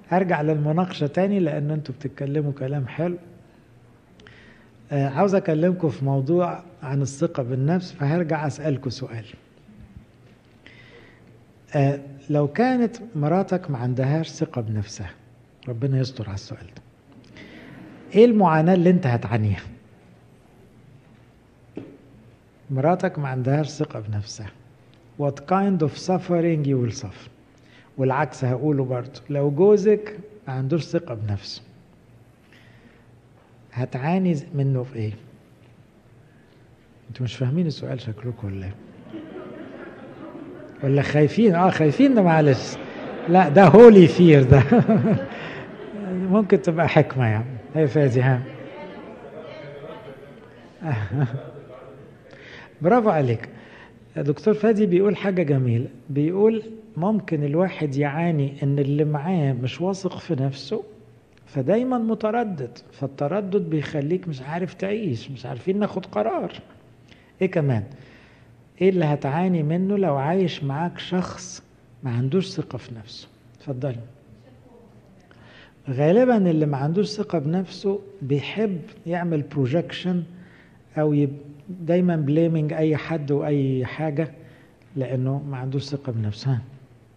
ارجع للمناقشة تاني لان انتوا بتتكلموا كلام حلو آه عاوز اكلمكم في موضوع عن الثقة بالنفس فهرجع اسألكم سؤال آه لو كانت مراتك ما عندهاش ثقة بنفسها ربنا يستر على السؤال ده ايه المعاناة اللي انت هتعانيها مراتك ما عندهاش ثقة بنفسها what kind of suffering you will suffer والعكس هقوله برضه لو جوزك ما عندوش ثقة بنفسه هتعاني منه في ايه انتوا مش فاهمين السؤال شكلكم ولا ايه ولا خايفين اه خايفين ده معلش لا ده هولي فير ده ممكن تبقى حكمة يعني هي فادي ها برافو عليك دكتور فادي بيقول حاجة جميلة بيقول ممكن الواحد يعاني ان اللي معاه مش واثق في نفسه فدايما متردد فالتردد بيخليك مش عارف تعيش مش عارفين ناخد قرار ايه كمان ايه اللي هتعاني منه لو عايش معاك شخص ما عندوش ثقة في نفسه اتفضلي غالبا اللي ما عندوش ثقة بنفسه بيحب يعمل بروجكشن او يب دايما بليمنج اي حد واي حاجة لانه ما عندوش ثقة بنفسه ها.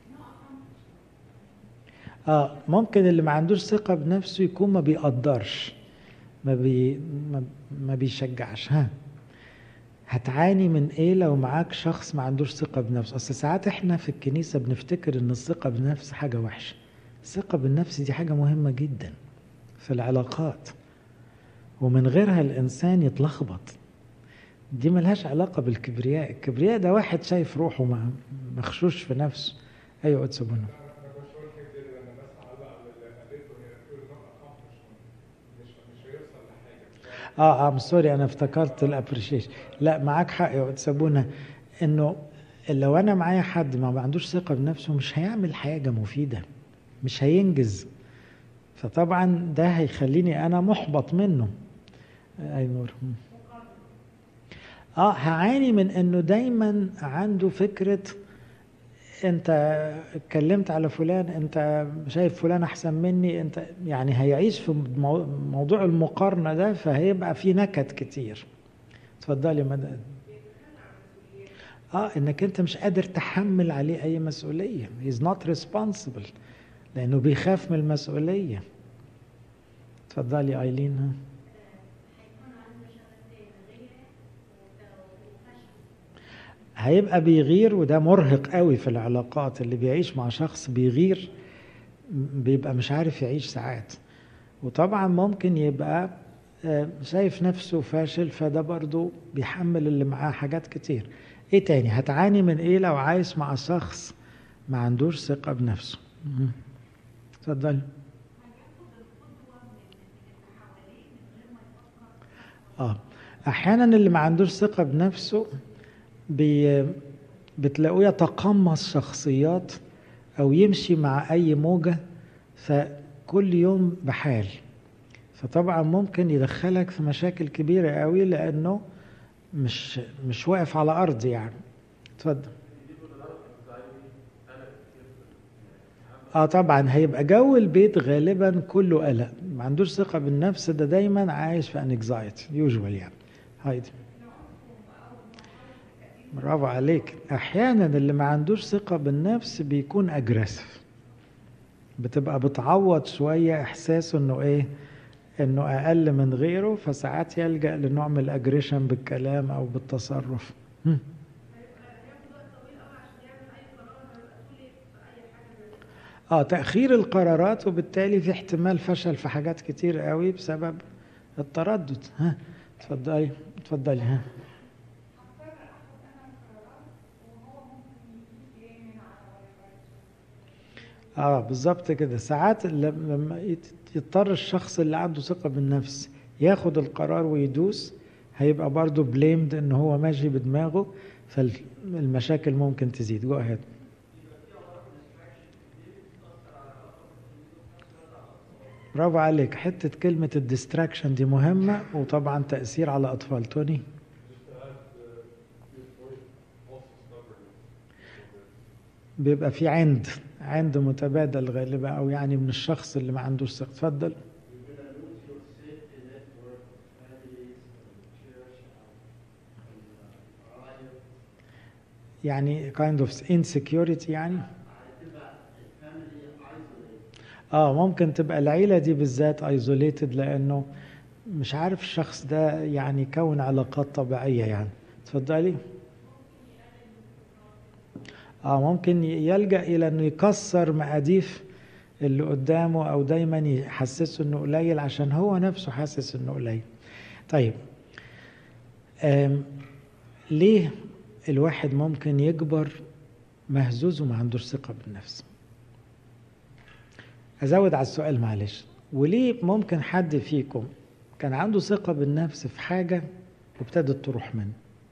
اه ممكن اللي ما عندوش ثقة بنفسه يكون ما بيقدرش ما بي ما, ما بيشجعش ها هتعاني من ايه لو معاك شخص ما عندوش ثقة بنفسه اصل ساعات احنا في الكنيسة بنفتكر ان الثقة بالنفس حاجة وحشة الثقة بالنفس دي حاجة مهمة جدا في العلاقات ومن غيرها الانسان يتلخبط دي ملهاش علاقة بالكبرياء الكبرياء ده واحد شايف روحه مخشوش في نفسه ايوه تسيبونه اه اه سوري انا افتكرت الابريشيشن لا معاك حق يا سابونا انه لو انا معايا حد ما عندوش ثقه بنفسه مش هيعمل حاجه مفيده مش هينجز فطبعا ده هيخليني انا محبط منه اي نور اه هعاني من انه دايما عنده فكره انت اتكلمت على فلان انت شايف فلان احسن مني انت يعني هيعيش في موضوع المقارنه ده فهيبقى في نكد كتير اتفضلي مدى اه انك انت مش قادر تحمل عليه اي مسؤوليه he's not responsible لانه بيخاف من المسؤوليه اتفضلي ايلين هيبقى بيغير وده مرهق قوي في العلاقات اللي بيعيش مع شخص بيغير بيبقى مش عارف يعيش ساعات وطبعا ممكن يبقى شايف نفسه فاشل فده برضو بيحمل اللي معاه حاجات كتير ايه تاني هتعاني من ايه لو عايش مع شخص ما عندوش ثقة بنفسه اتفضل اه احيانا اللي ما عندوش ثقة بنفسه بي بتلاقوه يتقمص شخصيات او يمشي مع اي موجة فكل يوم بحال فطبعا ممكن يدخلك في مشاكل كبيرة قوي لانه مش مش واقف على ارض يعني اتفضل اه طبعا هيبقى جو البيت غالبا كله قلق ما عندوش ثقة بالنفس ده دايما عايش في انكزايتي يوجوال يعني هايدي برافو عليك احيانا اللي ما عندوش ثقه بالنفس بيكون اجريسيف بتبقى بتعوض شويه احساسه انه ايه انه اقل من غيره فساعات يلجا لنوع من الاجريشن بالكلام او بالتصرف اه تاخير القرارات وبالتالي في احتمال فشل في حاجات كتير قوي بسبب التردد ها اتفضلي اتفضلي ها اه بالظبط كده ساعات لما يضطر الشخص اللي عنده ثقة بالنفس ياخد القرار ويدوس هيبقى برضه بليمد ان هو ماشي بدماغه فالمشاكل ممكن تزيد جو اهيد برافو عليك حتة كلمة الديستراكشن دي مهمة وطبعا تأثير على أطفال توني بيبقى في عند عند متبادل غالبا او يعني من الشخص اللي ما عندوش ثقه اتفضل You're gonna lose your safety network, families, and church, and, and uh, alliance. يعني kind of insecurity يعني هتبقى الفاميلي isolated. اه ممكن تبقى العيلة دي بالذات isolated لانه مش عارف الشخص ده يعني يكون علاقات طبيعية يعني اتفضلي اه ممكن يلجأ الى انه يكسر مقاديف اللي قدامه او دايما يحسسه انه قليل عشان هو نفسه حاسس انه قليل طيب آم ليه الواحد ممكن يكبر مهزوز وما عندوش ثقة بالنفس أزود على السؤال معلش وليه ممكن حد فيكم كان عنده ثقة بالنفس في حاجة وابتدت تروح منه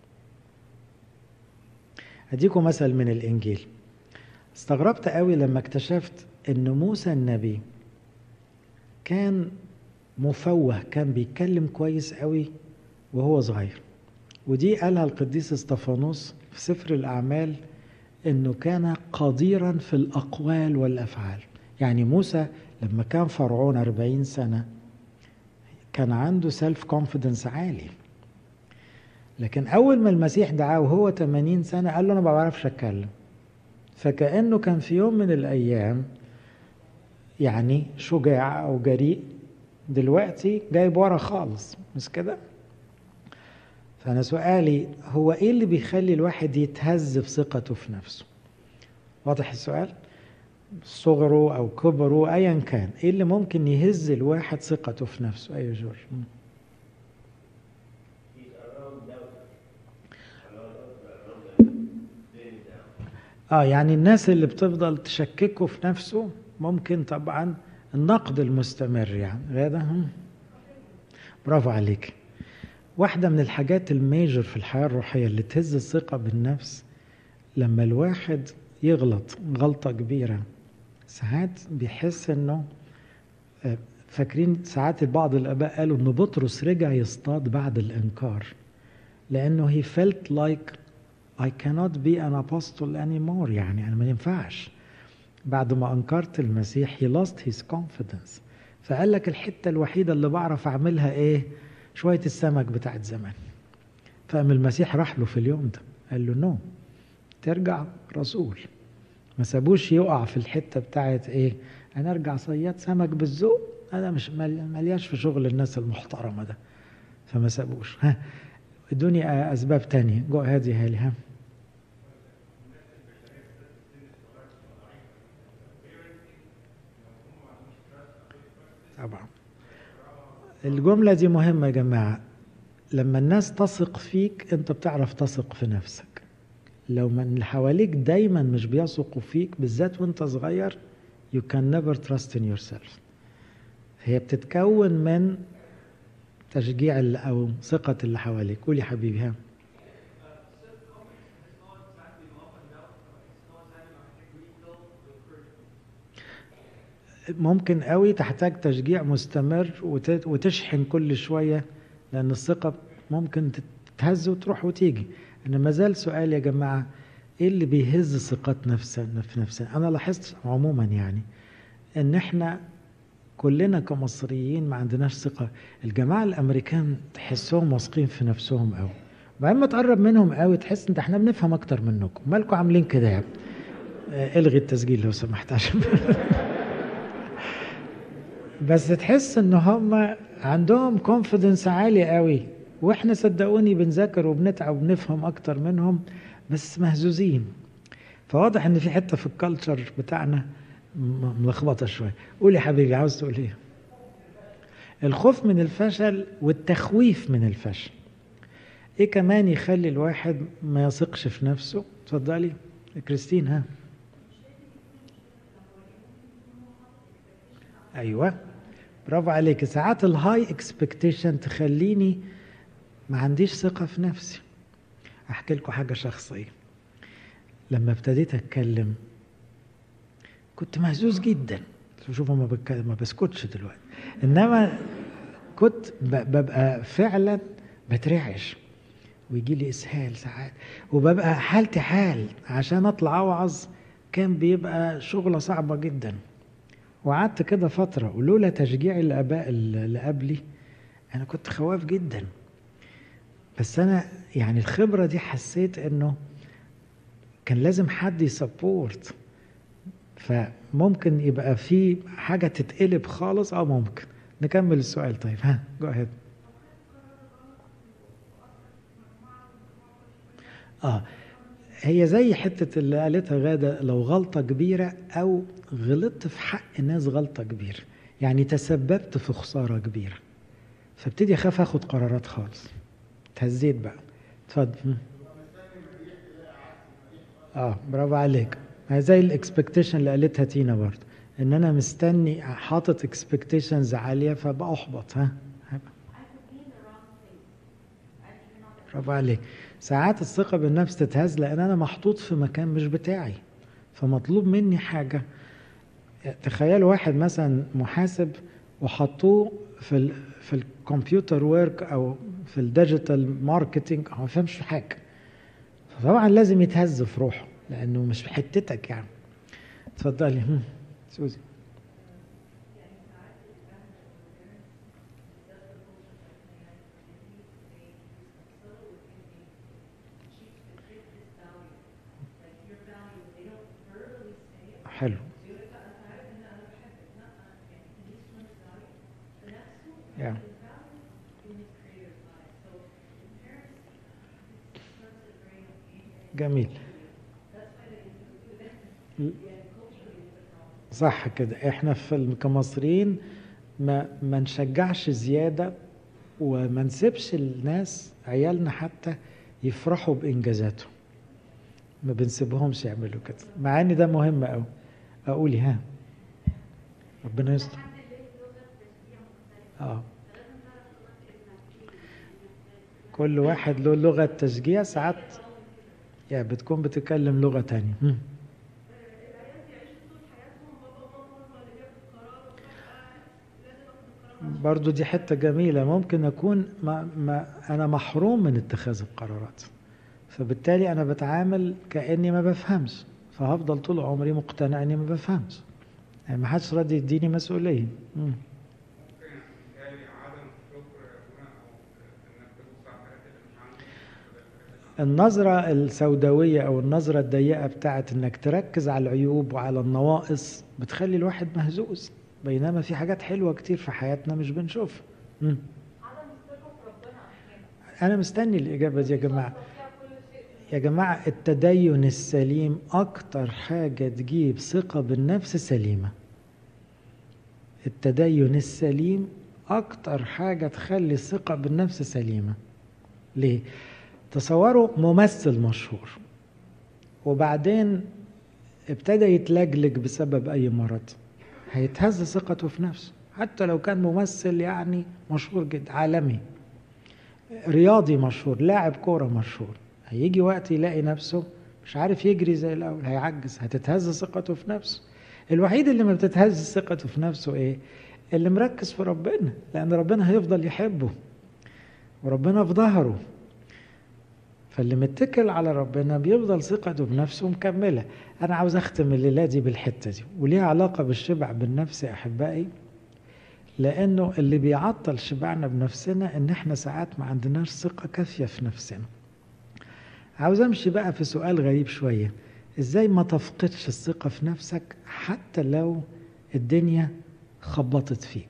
أديكم مثل من الإنجيل استغربت قوي لما اكتشفت إن موسى النبي كان مفوه كان بيتكلم كويس قوي وهو صغير ودي قالها القديس استفانوس في سفر الأعمال إنه كان قديرا في الأقوال والأفعال يعني موسى لما كان فرعون أربعين سنة كان عنده سيلف كونفيدنس عالي لكن أول ما المسيح دعاه وهو 80 سنة قال له أنا ما بعرفش أتكلم فكأنه كان في يوم من الأيام يعني شجاع أو جريء دلوقتي جايب ورا خالص مش كده؟ فأنا سؤالي هو إيه اللي بيخلي الواحد يتهز في ثقته في نفسه؟ واضح السؤال؟ صغره أو كبره أيا كان إيه اللي ممكن يهز الواحد ثقته في نفسه؟ أيوة جورج اه يعني الناس اللي بتفضل تشككه في نفسه ممكن طبعا النقد المستمر يعني غدا هم. برافو عليك واحدة من الحاجات الميجر في الحياة الروحية اللي تهز الثقة بالنفس لما الواحد يغلط غلطة كبيرة ساعات بيحس انه فاكرين ساعات بعض الاباء قالوا ان بطرس رجع يصطاد بعد الانكار لانه he felt like I cannot be an apostle anymore يعني انا ما ينفعش بعد ما انكرت المسيح he lost his confidence فقال لك الحته الوحيده اللي بعرف اعملها ايه شويه السمك بتاعت زمان فقام المسيح راح له في اليوم ده قال له نو ترجع رسول ما سابوش يقع في الحته بتاعت ايه انا ارجع صياد سمك بالذوق انا مش ملياش في شغل الناس المحترمه ده فما سابوش ها ادوني اسباب تانية جو هذه هالي ها طبعا الجملة دي مهمة يا جماعة لما الناس تثق فيك انت بتعرف تثق في نفسك لو من اللي حواليك دايما مش بيثقوا فيك بالذات وانت صغير you can never trust in yourself هي بتتكون من تشجيع او ثقة اللي حواليك قول يا حبيبي ها ممكن قوي تحتاج تشجيع مستمر وتشحن كل شوية لأن الثقة ممكن تتهز وتروح وتيجي أنا ما زال سؤال يا جماعة إيه اللي بيهز ثقة نفسنا في نفسنا أنا لاحظت عموما يعني إن إحنا كلنا كمصريين ما عندناش ثقة الجماعة الأمريكان تحسهم واثقين في نفسهم قوي بعدين ما تقرب منهم قوي تحس إن إحنا بنفهم أكتر منكم مالكم عاملين كده يعني الغي التسجيل لو سمحت عشان بس تحس ان هم عندهم كونفيدنس عالي قوي واحنا صدقوني بنذاكر وبنتعب وبنفهم اكتر منهم بس مهزوزين فواضح ان في حته في الكالتشر بتاعنا ملخبطه شويه قول يا حبيبي عاوز تقول ايه الخوف من الفشل والتخويف من الفشل ايه كمان يخلي الواحد ما يثقش في نفسه اتفضلي كريستين ها ايوه برافو عليك ساعات الهاي اكسبكتيشن تخليني ما عنديش ثقه في نفسي احكي لكم حاجه شخصيه لما ابتديت اتكلم كنت مهزوز جدا شوفوا ما, بك... ما بسكتش دلوقتي انما كنت ببقى فعلا بترعش ويجي لي اسهال ساعات وببقى حالتي حال عشان اطلع اوعظ كان بيبقى شغلة صعبة جدا وقعدت كده فترة ولولا تشجيع الآباء اللي قبلي أنا كنت خواف جدا بس أنا يعني الخبرة دي حسيت إنه كان لازم حد يسبورت فممكن يبقى في حاجة تتقلب خالص أو ممكن نكمل السؤال طيب ها جو ahead اه هي زي حتة اللي قالتها غادة لو غلطة كبيرة أو غلطت في حق الناس غلطة كبيرة يعني تسببت في خسارة كبيرة فابتدي أخاف أخد قرارات خالص تهزيت بقى اتفضل اه برافو عليك ما زي الاكسبكتيشن اللي قالتها تينا برضه ان انا مستني حاطط اكسبكتيشنز عاليه فبأحبط ها برافو عليك ساعات الثقة بالنفس تتهز لأن أنا محطوط في مكان مش بتاعي فمطلوب مني حاجة تخيلوا واحد مثلا محاسب وحطوه في ال في الكمبيوتر ورك أو في الديجيتال ماركتينج هو ما فهمش حاجة فطبعا لازم يتهز في روحه لأنه مش في حتتك يعني اتفضلي سوزي حلو yeah. جميل صح كده احنا في كمصريين ما ما نشجعش زياده وما نسيبش الناس عيالنا حتى يفرحوا بانجازاتهم ما بنسيبهمش يعملوا كده مع ان ده مهم قوي اقولي ها ربنا يستر اه كل واحد له لغة تشجيع ساعات يعني بتكون بتتكلم لغة تانية هم. برضو دي حتة جميلة ممكن أكون ما ما أنا محروم من اتخاذ القرارات فبالتالي أنا بتعامل كأني ما بفهمش فهفضل طول عمري مقتنع إني ما بفهمش يعني ما حدش راضي يديني مسؤولية مم. النظرة السوداوية أو النظرة الضيقة بتاعت إنك تركز على العيوب وعلى النواقص بتخلي الواحد مهزوز بينما في حاجات حلوة كتير في حياتنا مش بنشوفها مم. أنا مستني الإجابة دي يا جماعة يا جماعة التدين السليم أكتر حاجة تجيب ثقة بالنفس سليمة التدين السليم أكتر حاجة تخلي الثقة بالنفس سليمة ليه؟ تصوروا ممثل مشهور وبعدين ابتدى يتلجلج بسبب أي مرض هيتهز ثقته في نفسه حتى لو كان ممثل يعني مشهور جدا عالمي رياضي مشهور لاعب كورة مشهور هيجي وقت يلاقي نفسه مش عارف يجري زي الأول هيعجز هتتهز ثقته في نفسه الوحيد اللي ما بتتهز ثقته في نفسه ايه اللي مركز في ربنا لأن ربنا هيفضل يحبه وربنا في ظهره فاللي متكل على ربنا بيفضل ثقته بنفسه مكملة أنا عاوز أختم الليلة دي بالحتة دي وليها علاقة بالشبع بالنفس يا أحبائي لأنه اللي بيعطل شبعنا بنفسنا إن إحنا ساعات ما عندناش ثقة كافية في نفسنا عاوز أمشي بقى في سؤال غريب شوية إزاي ما تفقدش الثقة في نفسك حتى لو الدنيا خبطت فيك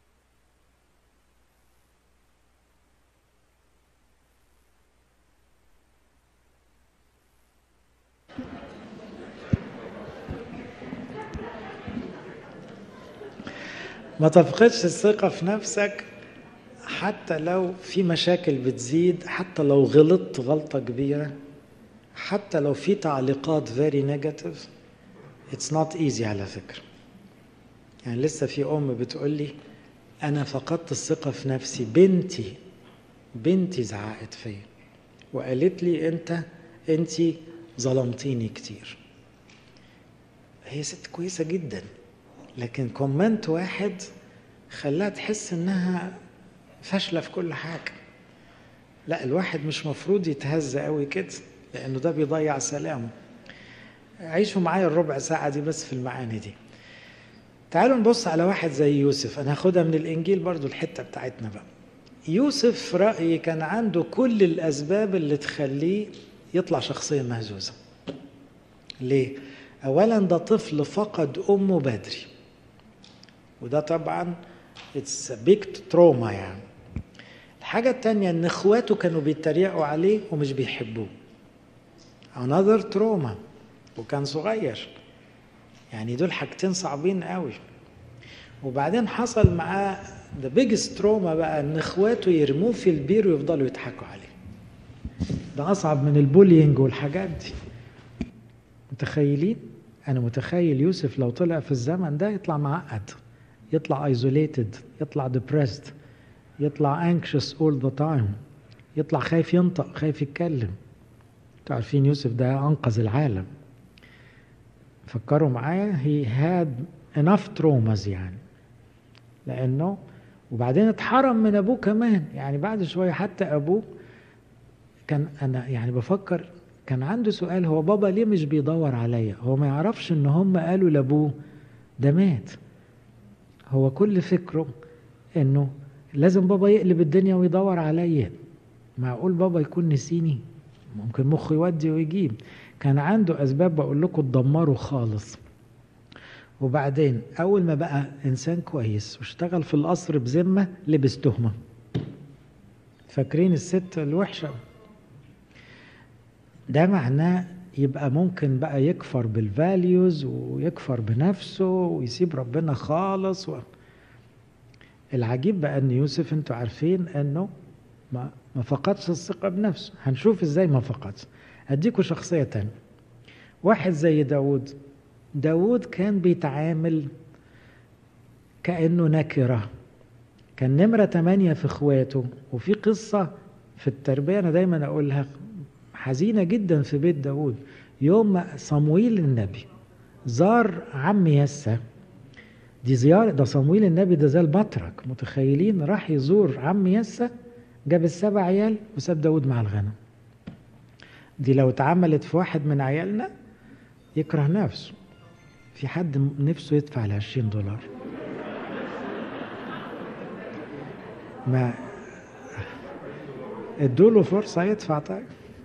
ما تفقدش الثقة في نفسك حتى لو في مشاكل بتزيد حتى لو غلطت غلطة كبيرة حتى لو في تعليقات very negative it's not easy على فكرة يعني لسه في أم بتقول لي أنا فقدت الثقة في نفسي بنتي بنتي زعقت فيا وقالت لي أنت أنت ظلمتيني كتير هي ست كويسة جدا لكن كومنت واحد خلاها تحس انها فاشلة في كل حاجة لا الواحد مش مفروض يتهز قوي كده لانه ده بيضيع سلامه عيشوا معايا الربع ساعة دي بس في المعاني دي تعالوا نبص على واحد زي يوسف أنا هاخدها من الإنجيل برضو الحتة بتاعتنا بقى يوسف في رأيي كان عنده كل الأسباب اللي تخليه يطلع شخصية مهزوزة ليه؟ أولا ده طفل فقد أمه بدري وده طبعا اتس بيج تروما يعني الحاجة التانية إن إخواته كانوا بيتريقوا عليه ومش بيحبوه another trauma وكان صغير يعني دول حاجتين صعبين قوي وبعدين حصل معاه the biggest trauma بقى ان اخواته يرموه في البير ويفضلوا يضحكوا عليه ده اصعب من البولينج والحاجات دي متخيلين انا متخيل يوسف لو طلع في الزمن ده يطلع معقد يطلع isolated يطلع depressed يطلع anxious all the time يطلع خايف ينطق خايف يتكلم انتوا عارفين يوسف ده انقذ العالم فكروا معايا he had enough traumas يعني لانه وبعدين اتحرم من ابوه كمان يعني بعد شويه حتى ابوه كان انا يعني بفكر كان عنده سؤال هو بابا ليه مش بيدور عليا هو ما يعرفش ان هم قالوا لابوه ده مات هو كل فكره انه لازم بابا يقلب الدنيا ويدور عليا معقول بابا يكون نسيني ممكن مخه يودي ويجيب كان عنده اسباب بقول لكم تدمره خالص وبعدين اول ما بقى انسان كويس واشتغل في القصر بذمه لبس تهمه فاكرين الست الوحشه ده معناه يبقى ممكن بقى يكفر بالفاليوز ويكفر بنفسه ويسيب ربنا خالص و... العجيب بقى ان يوسف انتوا عارفين انه ما ما فقدش الثقه بنفسه هنشوف ازاي ما فقدش اديكوا شخصيه تانية واحد زي داود داود كان بيتعامل كأنه نكرة كان نمرة تمانية في اخواته وفي قصة في التربية أنا دايما أقولها حزينة جدا في بيت داود يوم ما صمويل النبي زار عم يسى دي زيارة ده صمويل النبي ده زي البطرك متخيلين راح يزور عم يسى جاب السبع عيال وساب داود مع الغنم دي لو اتعملت في واحد من عيالنا يكره نفسه في حد نفسه يدفع ال 20 دولار ما ادوله فرصة يدفع طيب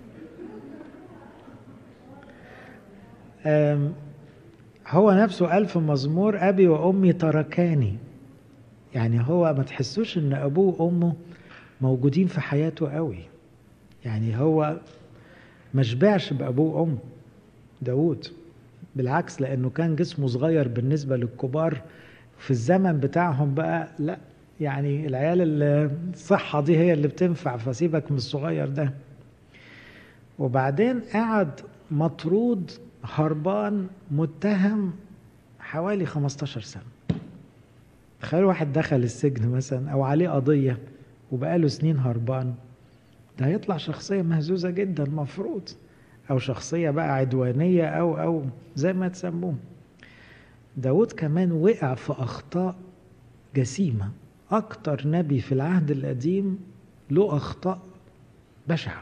هو نفسه ألف مزمور أبي وأمي تركاني يعني هو ما تحسوش إن أبوه وأمه موجودين في حياته قوي يعني هو ما شبعش بأبوه وأمه داود بالعكس لأنه كان جسمه صغير بالنسبة للكبار في الزمن بتاعهم بقى لا يعني العيال الصحة دي هي اللي بتنفع فسيبك من الصغير ده وبعدين قعد مطرود هربان متهم حوالي 15 سنة تخيلوا واحد دخل السجن مثلا أو عليه قضية وبقاله سنين هربان ده هيطلع شخصية مهزوزة جدا مفروض أو شخصية بقى عدوانية أو أو زي ما تسموه داود كمان وقع في أخطاء جسيمة أكتر نبي في العهد القديم له أخطاء بشعة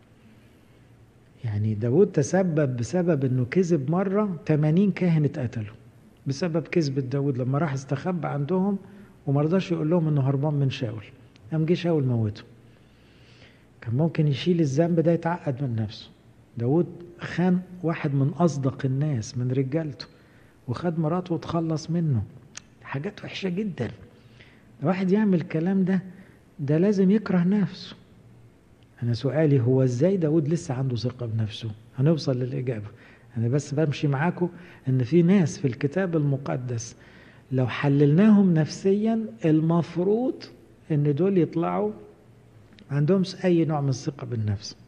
يعني داود تسبب بسبب أنه كذب مرة 80 كاهن اتقتلوا بسبب كذبة داود لما راح استخبى عندهم ومرضاش يقول لهم أنه هربان من شاول قام جه شاول موته كان ممكن يشيل الذنب ده يتعقد من نفسه داود خان واحد من أصدق الناس من رجالته وخد مراته وتخلص منه حاجات وحشة جدا واحد يعمل الكلام ده ده لازم يكره نفسه أنا سؤالي هو إزاي داود لسه عنده ثقة بنفسه هنوصل للإجابة أنا بس بمشي معاكم إن في ناس في الكتاب المقدس لو حللناهم نفسيا المفروض إن دول يطلعوا ما عندهمش أي نوع من الثقة بالنفس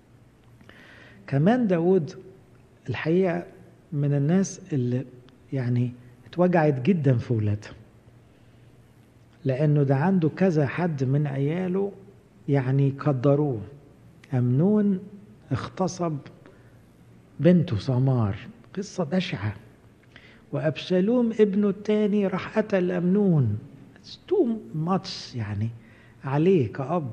كمان داود الحقيقة من الناس اللي يعني اتوجعت جدا في ولادها لأنه ده عنده كذا حد من عياله يعني قدروه أمنون اغتصب بنته سمار قصة بشعة وأبشالوم ابنه الثاني راح قتل أمنون تو ماتش يعني عليه كأب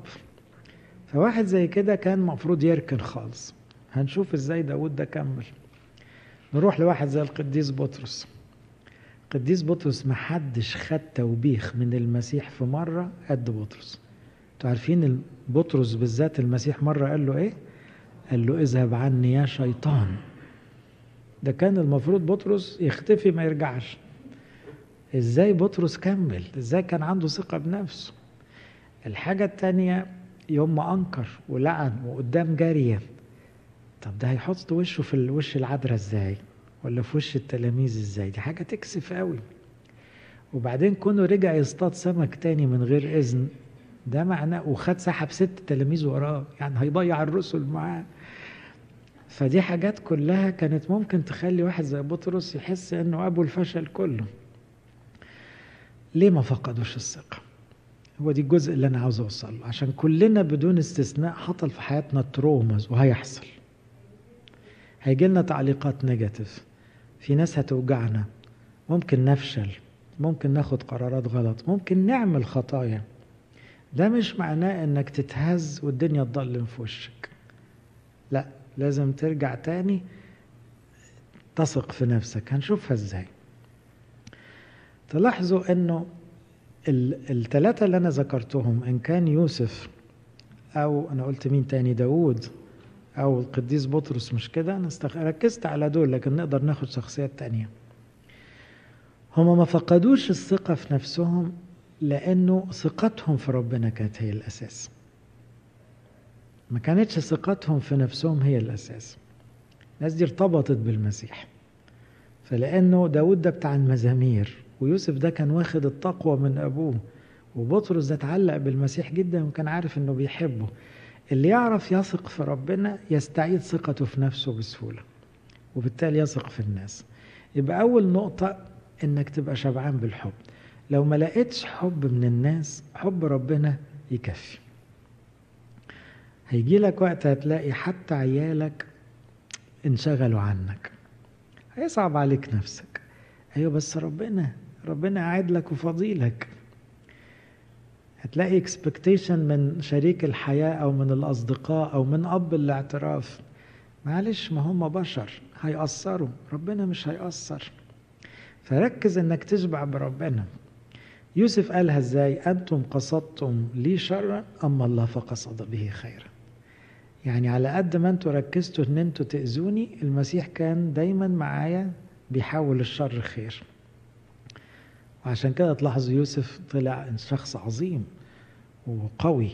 فواحد زي كده كان مفروض يركن خالص هنشوف ازاي داود ده كمل نروح لواحد زي القديس بطرس القديس بطرس ما حدش خد توبيخ من المسيح في مرة قد بطرس انتوا عارفين بطرس بالذات المسيح مرة قال له ايه قال له اذهب عني يا شيطان ده كان المفروض بطرس يختفي ما يرجعش ازاي بطرس كمل ازاي كان عنده ثقة بنفسه الحاجة التانية يوم ما انكر ولعن وقدام جارية طب ده هيحط وشه في الوش العذراء ازاي ولا في وش التلاميذ ازاي دي حاجة تكسف قوي وبعدين كونه رجع يصطاد سمك تاني من غير اذن ده معناه وخد سحب ست تلاميذ وراه يعني هيضيع الرسل معاه فدي حاجات كلها كانت ممكن تخلي واحد زي بطرس يحس انه ابو الفشل كله ليه ما فقدوش الثقة هو دي الجزء اللي انا عاوز اوصله عشان كلنا بدون استثناء حصل في حياتنا ترومز وهيحصل هيجي لنا تعليقات نيجاتيف في ناس هتوجعنا ممكن نفشل ممكن ناخد قرارات غلط ممكن نعمل خطايا ده مش معناه انك تتهز والدنيا تضلم في وشك لا لازم ترجع تاني تثق في نفسك هنشوفها ازاي تلاحظوا انه الثلاثة اللي انا ذكرتهم ان كان يوسف او انا قلت مين تاني داود او القديس بطرس مش كده انا استخ... ركزت على دول لكن نقدر ناخد شخصيات تانية هما ما فقدوش الثقة في نفسهم لانه ثقتهم في ربنا كانت هي الاساس ما كانتش ثقتهم في نفسهم هي الاساس الناس دي ارتبطت بالمسيح فلانه داود ده بتاع المزامير ويوسف ده كان واخد التقوى من ابوه وبطرس ده اتعلق بالمسيح جدا وكان عارف انه بيحبه اللي يعرف يثق في ربنا يستعيد ثقته في نفسه بسهوله وبالتالي يثق في الناس يبقى اول نقطه انك تبقى شبعان بالحب لو ما لقيتش حب من الناس حب ربنا يكفي هيجي لك وقت هتلاقي حتى عيالك انشغلوا عنك هيصعب عليك نفسك ايوه بس ربنا ربنا قاعد لك وفضيلك هتلاقي اكسبكتيشن من شريك الحياة او من الاصدقاء او من اب الاعتراف معلش ما هم بشر هيأثروا ربنا مش هيأثر فركز انك تشبع بربنا يوسف قالها ازاي انتم قصدتم لي شرا اما الله فقصد به خيرا يعني على قد ما انتوا ركزتوا ان انتوا تاذوني المسيح كان دايما معايا بيحول الشر خير وعشان كده تلاحظوا يوسف طلع شخص عظيم وقوي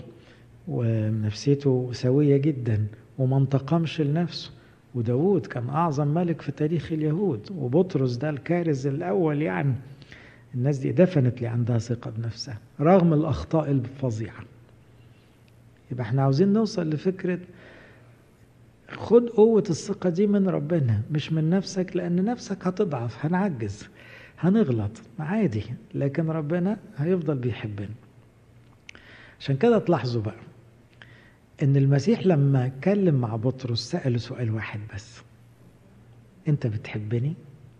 ونفسيته سوية جدا وما انتقمش لنفسه وداود كان أعظم ملك في تاريخ اليهود وبطرس ده الكارز الأول يعني الناس دي دفنت لي عندها ثقة بنفسها رغم الأخطاء الفظيعة يبقى احنا عاوزين نوصل لفكرة خد قوة الثقة دي من ربنا مش من نفسك لأن نفسك هتضعف هنعجز هنغلط عادي لكن ربنا هيفضل بيحبنا عشان كده تلاحظوا بقى ان المسيح لما اتكلم مع بطرس سأله سؤال واحد بس انت بتحبني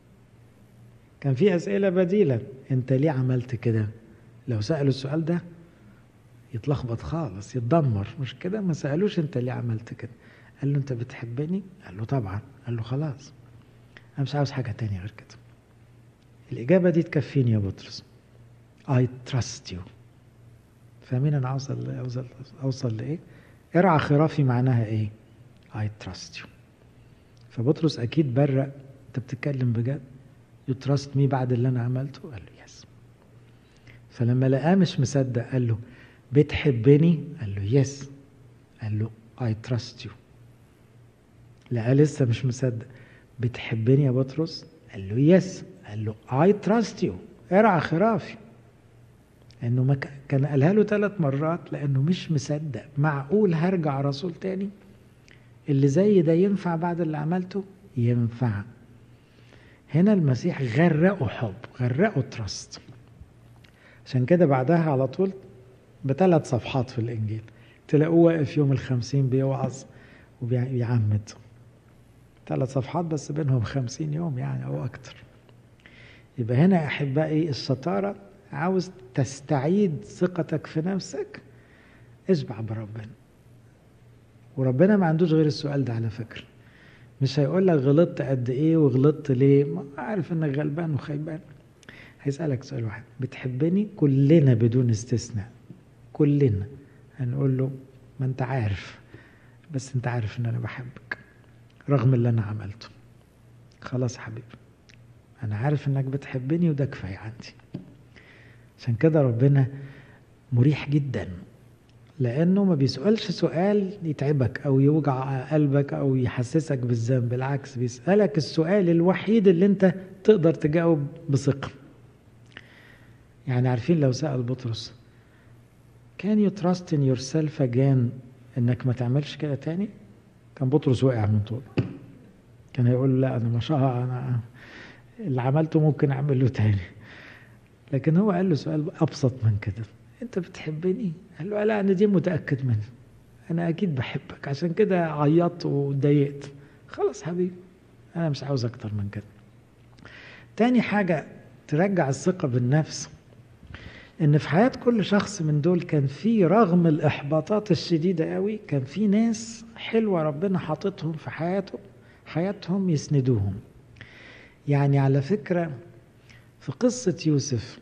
كان في اسئله بديله انت ليه عملت كده لو سالوا السؤال ده يتلخبط خالص يتدمر مش كده ما سالوش انت ليه عملت كده قال له انت بتحبني قال له طبعا قال له خلاص انا مش عاوز حاجه تانية غير كده الاجابه دي تكفيني يا بطرس I trust you فاهمين انا اوصل اوصل اوصل لايه ارعى خرافي معناها ايه I trust you فبطرس اكيد برق انت بتتكلم بجد يو تراست مي بعد اللي انا عملته قال له يس فلما لقاه مش مصدق قال له بتحبني قال له يس قال له اي تراست يو لقاه لسه مش مصدق بتحبني يا بطرس قال له يس قال له اي تراست يو ارعى خرافي انه ما كان قالها له ثلاث مرات لانه مش مصدق معقول هرجع رسول تاني اللي زي ده ينفع بعد اللي عملته ينفع هنا المسيح غرقه حب غرقه تراست عشان كده بعدها على طول بثلاث صفحات في الإنجيل تلاقوه واقف يوم الخمسين بيوعظ وبيعمد ثلاث صفحات بس بينهم خمسين يوم يعني أو أكتر يبقى هنا أحبائي الشطارة عاوز تستعيد ثقتك في نفسك اشبع بربنا وربنا ما عندوش غير السؤال ده على فكرة مش هيقول لك غلطت قد ايه وغلطت ليه ما عارف انك غلبان وخيبان هيسألك سؤال واحد بتحبني كلنا بدون استثناء كلنا هنقول له ما انت عارف بس انت عارف ان انا بحبك رغم اللي انا عملته خلاص حبيبي انا عارف انك بتحبني وده كفايه عندي عشان كده ربنا مريح جدا لانه ما بيسالش سؤال يتعبك او يوجع قلبك او يحسسك بالذنب بالعكس بيسالك السؤال الوحيد اللي انت تقدر تجاوب بثقه يعني عارفين لو سال بطرس Can you trust in yourself again انك ما تعملش كده تاني كان بطرس وقع من طول كان هيقول له لا انا ما شاء انا اللي عملته ممكن اعمله تاني لكن هو قال له سؤال ابسط من كده انت بتحبني قال له لا انا دي متاكد منه انا اكيد بحبك عشان كده عيطت واتضايقت خلاص حبيبي انا مش عاوز اكتر من كده تاني حاجه ترجع الثقه بالنفس ان في حياه كل شخص من دول كان في رغم الاحباطات الشديده قوي كان في ناس حلوه ربنا حاططهم في حياته حياتهم يسندوهم يعني على فكره في قصه يوسف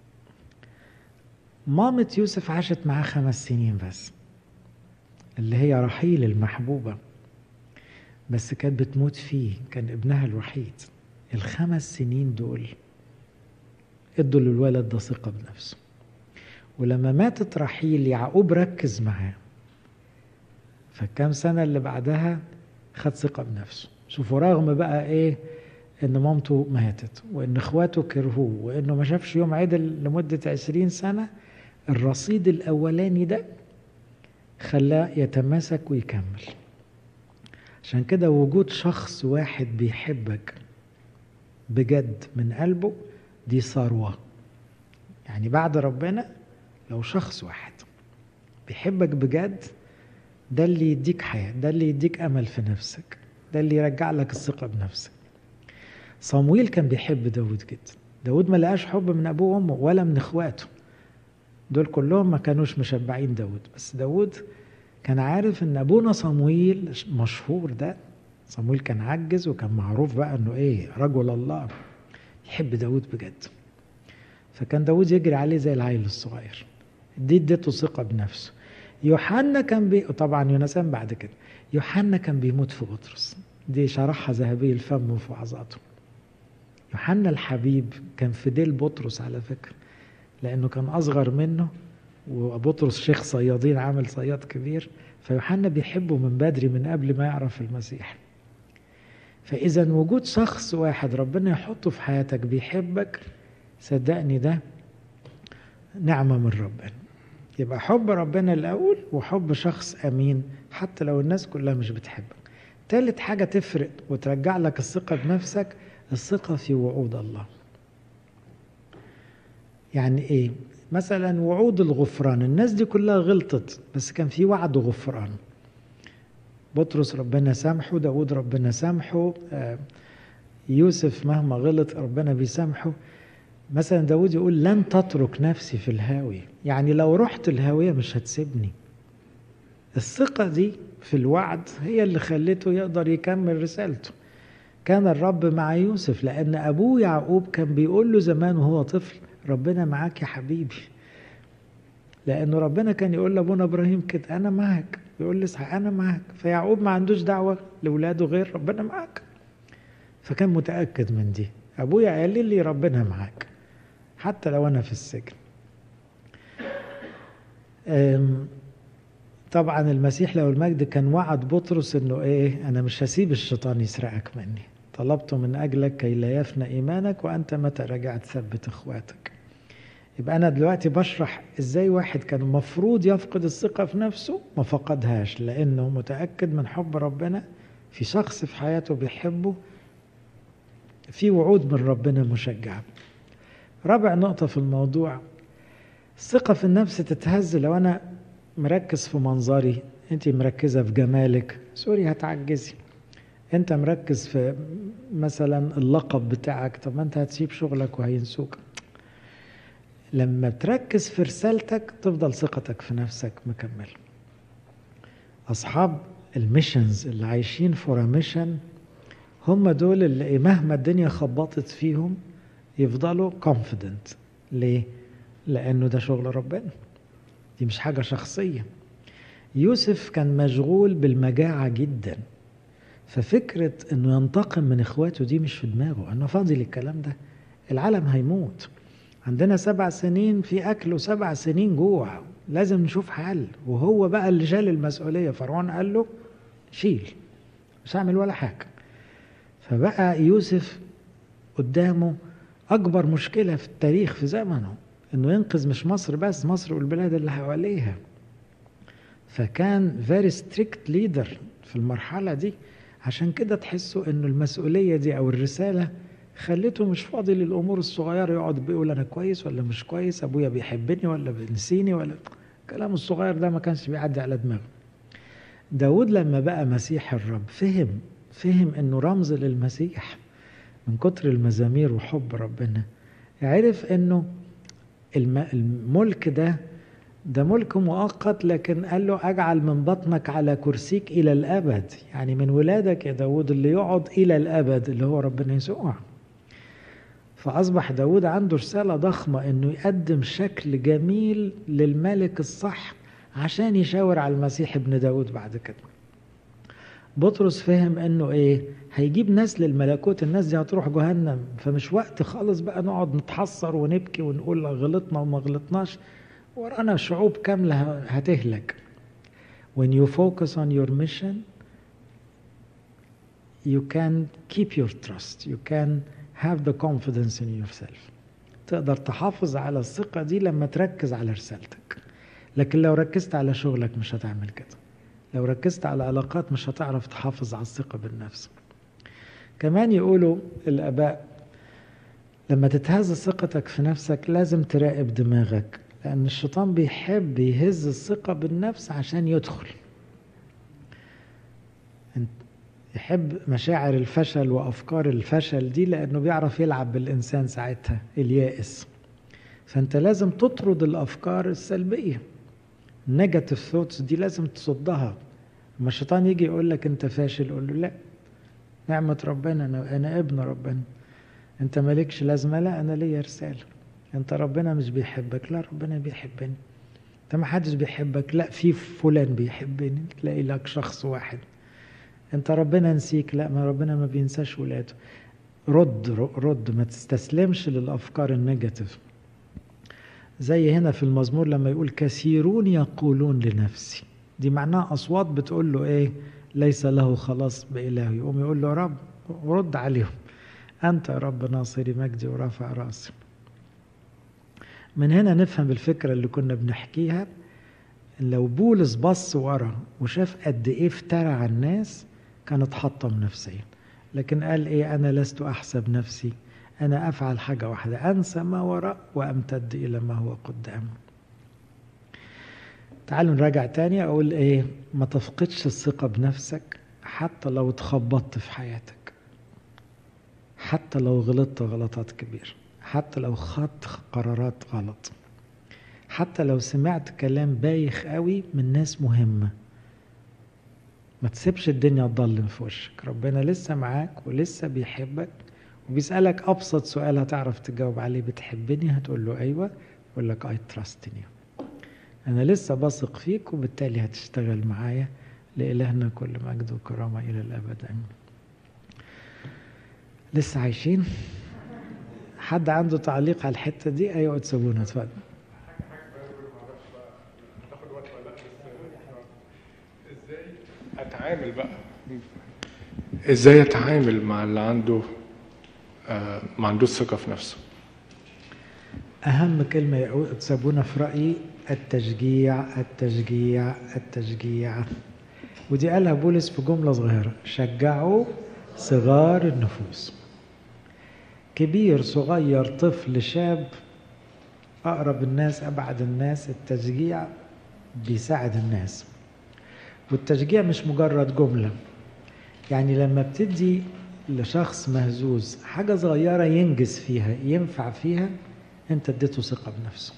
مامة يوسف عاشت معاه خمس سنين بس اللي هي رحيل المحبوبة بس كانت بتموت فيه كان ابنها الوحيد الخمس سنين دول ادوا للولد ده ثقة بنفسه ولما ماتت رحيل يعقوب ركز معاه فالكام سنة اللي بعدها خد ثقة بنفسه شوفوا رغم بقى ايه ان مامته ماتت وان اخواته كرهوه وانه ما شافش يوم عدل لمدة عشرين سنة الرصيد الاولاني ده خلاه يتماسك ويكمل عشان كده وجود شخص واحد بيحبك بجد من قلبه دي ثروة يعني بعد ربنا لو شخص واحد بيحبك بجد ده اللي يديك حياة ده اللي يديك أمل في نفسك ده اللي يرجع لك الثقة بنفسك صمويل كان بيحب داود جدا داود ما لقاش حب من أبوه وأمه ولا من إخواته دول كلهم ما كانوش مشبعين داود بس داود كان عارف ان ابونا صمويل مشهور ده صمويل كان عجز وكان معروف بقى انه ايه رجل الله يحب داود بجد فكان داود يجري عليه زي العيل الصغير دي اديته ثقة بنفسه يوحنا كان بي طبعا يونسان بعد كده يوحنا كان بيموت في بطرس دي شرحها ذهبي الفم في وعظاته يوحنا الحبيب كان في ديل بطرس على فكره لانه كان اصغر منه وبطرس شيخ صيادين عامل صياد كبير فيوحنا بيحبه من بدري من قبل ما يعرف المسيح فاذا وجود شخص واحد ربنا يحطه في حياتك بيحبك صدقني ده نعمه من ربنا يبقى حب ربنا الاول وحب شخص امين حتى لو الناس كلها مش بتحبك تالت حاجه تفرق وترجع لك الثقه بنفسك الثقه في وعود الله يعني ايه مثلا وعود الغفران الناس دي كلها غلطت بس كان في وعد غفران بطرس ربنا سامحه داود ربنا سامحه يوسف مهما غلط ربنا بيسامحه مثلا داود يقول لن تترك نفسي في الهاوية يعني لو رحت الهاوية مش هتسيبني الثقة دي في الوعد هي اللي خلته يقدر يكمل رسالته كان الرب مع يوسف لأن أبوه يعقوب كان بيقول له زمان وهو طفل ربنا معاك يا حبيبي لأنه ربنا كان يقول لأبونا إبراهيم كده أنا معاك يقول لإسحاق أنا معاك فيعقوب ما عندوش دعوة لأولاده غير ربنا معاك فكان متأكد من دي أبويا قال لي ربنا معاك حتى لو أنا في السجن طبعا المسيح له المجد كان وعد بطرس انه ايه انا مش هسيب الشيطان يسرقك مني طلبت من اجلك كي لا يفنى ايمانك وانت متى رجعت ثبت اخواتك يبقى انا دلوقتي بشرح ازاي واحد كان المفروض يفقد الثقه في نفسه ما فقدهاش لانه متاكد من حب ربنا في شخص في حياته بيحبه في وعود من ربنا مشجعه رابع نقطه في الموضوع الثقه في النفس تتهز لو انا مركز في منظري انت مركزه في جمالك سوري هتعجزي انت مركز في مثلا اللقب بتاعك طب ما انت هتسيب شغلك وهينسوك لما تركز في رسالتك تفضل ثقتك في نفسك مكمل اصحاب الميشنز اللي عايشين فور ميشن هم دول اللي مهما الدنيا خبطت فيهم يفضلوا confident ليه؟ لأنه ده شغل ربنا دي مش حاجة شخصية يوسف كان مشغول بالمجاعة جدا ففكرة انه ينتقم من اخواته دي مش في دماغه انا فاضي للكلام ده العالم هيموت عندنا سبع سنين في اكل وسبع سنين جوع لازم نشوف حل وهو بقى اللي شال المسؤولية فرعون قال له شيل مش هعمل ولا حاجة فبقى يوسف قدامه أكبر مشكلة في التاريخ في زمنه إنه ينقذ مش مصر بس مصر والبلاد اللي حواليها فكان very strict leader في المرحلة دي عشان كده تحسوا إنه المسؤولية دي أو الرسالة خليته مش فاضي للأمور الصغيرة يقعد بيقول أنا كويس ولا مش كويس أبويا بيحبني ولا بينسيني ولا الكلام الصغير ده ما كانش بيعدي على دماغه داود لما بقى مسيح الرب فهم فهم انه رمز للمسيح من كتر المزامير وحب ربنا عرف انه الملك ده ده ملك مؤقت لكن قال له اجعل من بطنك على كرسيك الى الابد يعني من ولادك يا داود اللي يقعد الى الابد اللي هو ربنا يسوع فاصبح داود عنده رساله ضخمه انه يقدم شكل جميل للملك الصح عشان يشاور على المسيح ابن داود بعد كده بطرس فهم انه ايه هيجيب ناس للملكوت الناس دي هتروح جهنم فمش وقت خالص بقى نقعد نتحسر ونبكي ونقول غلطنا وما غلطناش ورانا شعوب كاملة هتهلك when you focus on your mission you can keep your trust you can have the confidence in yourself تقدر تحافظ على الثقة دي لما تركز على رسالتك لكن لو ركزت على شغلك مش هتعمل كده لو ركزت على علاقات مش هتعرف تحافظ على الثقة بالنفس كمان يقولوا الآباء لما تتهز ثقتك في نفسك لازم تراقب دماغك لأن الشيطان بيحب يهز الثقة بالنفس عشان يدخل يحب مشاعر الفشل وأفكار الفشل دي لأنه بيعرف يلعب بالإنسان ساعتها اليائس فأنت لازم تطرد الأفكار السلبية النيجاتيف ثوتس دي لازم تصدها لما الشيطان يجي يقول لك انت فاشل قول له لا نعمة ربنا انا انا ابن ربنا انت مالكش لازمة لا انا ليا رسالة انت ربنا مش بيحبك لا ربنا بيحبني انت ما حدش بيحبك لا في فلان بيحبني تلاقي لك شخص واحد انت ربنا نسيك لا ما ربنا ما بينساش ولاده رد رد ما تستسلمش للافكار النيجاتيف زي هنا في المزمور لما يقول كثيرون يقولون لنفسي دي معناها أصوات بتقول له إيه ليس له خلاص بإله يقوم يقول له رب رد عليهم أنت يا رب ناصري مجدي ورافع راسي من هنا نفهم الفكرة اللي كنا بنحكيها لو بولس بص ورا وشاف قد إيه افترى على الناس كان اتحطم نفسيا لكن قال إيه أنا لست أحسب نفسي أنا أفعل حاجة واحدة أنسى ما وراء وأمتد إلى ما هو قدام تعالوا نراجع تاني أقول إيه ما تفقدش الثقة بنفسك حتى لو اتخبطت في حياتك حتى لو غلطت غلطات كبيرة حتى لو خدت قرارات غلط حتى لو سمعت كلام بايخ قوي من ناس مهمة ما تسيبش الدنيا تضلم في وشك ربنا لسه معاك ولسه بيحبك وبيسألك أبسط سؤال هتعرف تجاوب عليه بتحبني هتقول له أيوة يقول لك I trust in you أنا لسه بثق فيك وبالتالي هتشتغل معايا لإلهنا كل مجد وكرامة إلى الأبد آمين لسه عايشين حد عنده تعليق على الحتة دي أيوة تسوونا اتفضل ازاي اتعامل بقى ازاي اتعامل مع اللي عنده آه ما عندوش ثقة في نفسه أهم كلمة تسابونا في رأيي التشجيع التشجيع التشجيع ودي قالها بولس في جملة صغيرة شجعوا صغار النفوس كبير صغير طفل شاب أقرب الناس أبعد الناس التشجيع بيساعد الناس والتشجيع مش مجرد جملة يعني لما بتدي لشخص مهزوز حاجة صغيرة ينجز فيها ينفع فيها انت اديته ثقة بنفسه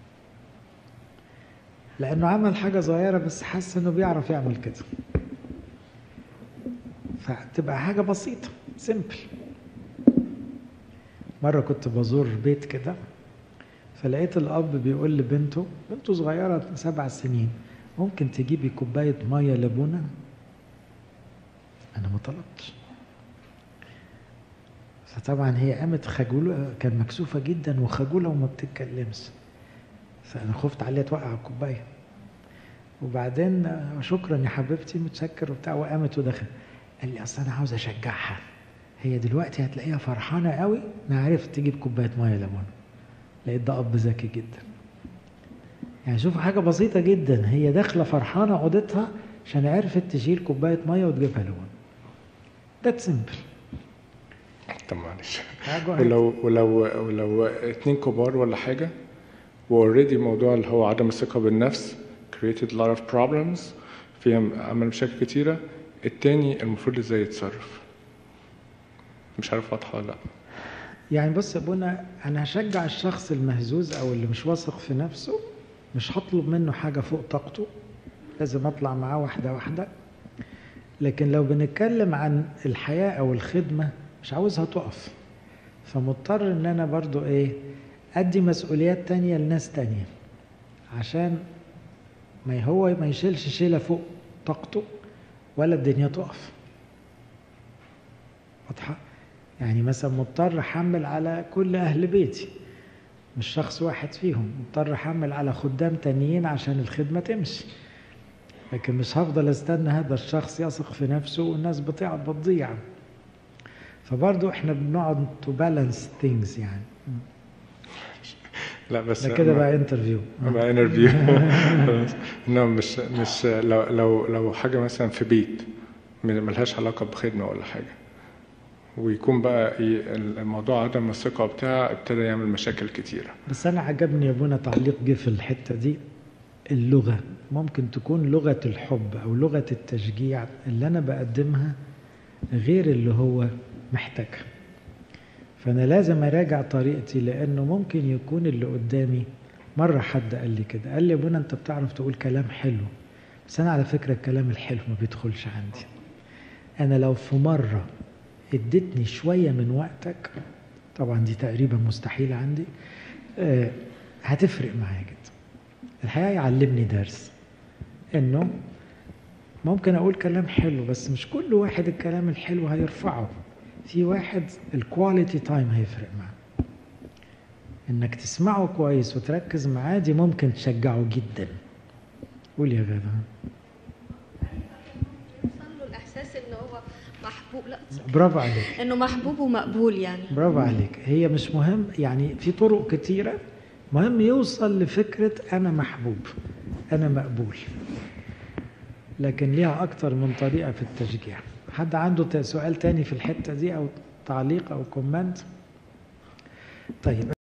لانه عمل حاجة صغيرة بس حس انه بيعرف يعمل كده فتبقى حاجة بسيطة سيمبل مرة كنت بزور بيت كده فلقيت الأب بيقول لبنته بنته صغيرة سبع سنين ممكن تجيبي كوباية مية لابونا أنا ما طلبتش فطبعا هي قامت خجولة كان مكسوفة جدا وخجولة وما بتتكلمش فأنا خفت عليها توقع الكوباية وبعدين آه، شكرا يا حبيبتي متشكر وبتاع وقامت ودخل قال لي اصل انا عاوز اشجعها هي دلوقتي هتلاقيها فرحانه قوي انا عرفت تجيب كوبايه ميه ليمون لقيت ده اب ذكي جدا يعني شوف حاجه بسيطه جدا هي داخله فرحانه اوضتها عشان عرفت تشيل كوبايه ميه وتجيبها ليمون ده سيمبل طب معلش حاجه ولو ولو ولو اتنين كبار ولا حاجة واوريدي موضوع اللي هو عدم الثقة بالنفس created a lot of problems فيها عمل مشاكل كتيرة التاني المفروض ازاي يتصرف مش عارف واضحة ولا لا يعني بص يا ابونا انا هشجع الشخص المهزوز او اللي مش واثق في نفسه مش هطلب منه حاجه فوق طاقته لازم اطلع معاه واحده واحده لكن لو بنتكلم عن الحياه او الخدمه مش عاوزها تقف فمضطر ان انا برضو ايه ادي مسؤوليات تانية لناس تانية عشان ما هو ما يشيلش شيله فوق طاقته ولا الدنيا تقف واضحه يعني مثلا مضطر احمل على كل اهل بيتي مش شخص واحد فيهم مضطر احمل على خدام تانيين عشان الخدمه تمشي لكن مش هفضل استنى هذا الشخص يثق في نفسه والناس بتضيع بتضيع فبرضه احنا بنقعد تو بالانس ثينجز يعني لا بس ده كده بقى انترفيو بقى انترفيو انه مش مش لو لو لو حاجة مثلا في بيت ملهاش علاقة بخدمة ولا حاجة ويكون بقى ي- الموضوع عدم الثقة بتاعه ابتدى يعمل مشاكل كتيرة بس انا عجبني يا ابونا تعليق جه في الحته دي اللغه ممكن تكون لغه الحب او لغه التشجيع اللي انا بقدمها غير اللي هو محتاجها فانا لازم اراجع طريقتي لانه ممكن يكون اللي قدامي مره حد قال لي كده قال لي يا ابونا انت بتعرف تقول كلام حلو بس انا على فكره الكلام الحلو ما بيدخلش عندي انا لو في مره اديتني شويه من وقتك طبعا دي تقريبا مستحيله عندي آه، هتفرق معايا جدا الحقيقه يعلمني درس انه ممكن اقول كلام حلو بس مش كل واحد الكلام الحلو هيرفعه في واحد الكواليتي تايم هيفرق معاه انك تسمعه كويس وتركز معاه دي ممكن تشجعه جدا قول يا غابه يوصل له الاحساس ان هو محبوب لا برافو عليك انه محبوب ومقبول يعني برافو عليك هي مش مهم يعني في طرق كتيرة مهم يوصل لفكرة أنا محبوب أنا مقبول لكن ليها أكتر من طريقة في التشجيع حد عنده ت- سؤال تاني في الحتة دي أو تعليق أو كومنت طيب